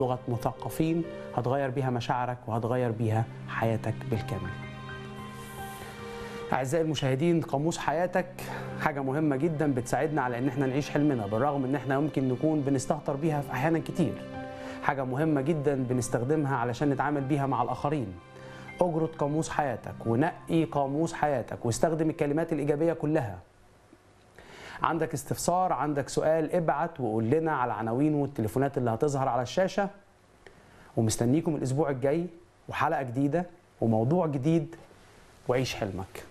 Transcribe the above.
لغة مثقفين هتغير بيها مشاعرك وهتغير بيها حياتك بالكامل أعزائي المشاهدين قاموس حياتك حاجة مهمة جدا بتساعدنا على إن احنا نعيش حلمنا بالرغم إن احنا يمكن نكون بنستهتر بيها في أحيانا كتير حاجة مهمة جدا بنستخدمها علشان نتعامل بيها مع الآخرين اجرد قاموس حياتك ونقي قاموس حياتك واستخدم الكلمات الإيجابية كلها عندك استفسار عندك سؤال ابعت وقول لنا على العناوين والتليفونات اللي هتظهر على الشاشة ومستنيكم الأسبوع الجاي وحلقة جديدة وموضوع جديد وعيش حلمك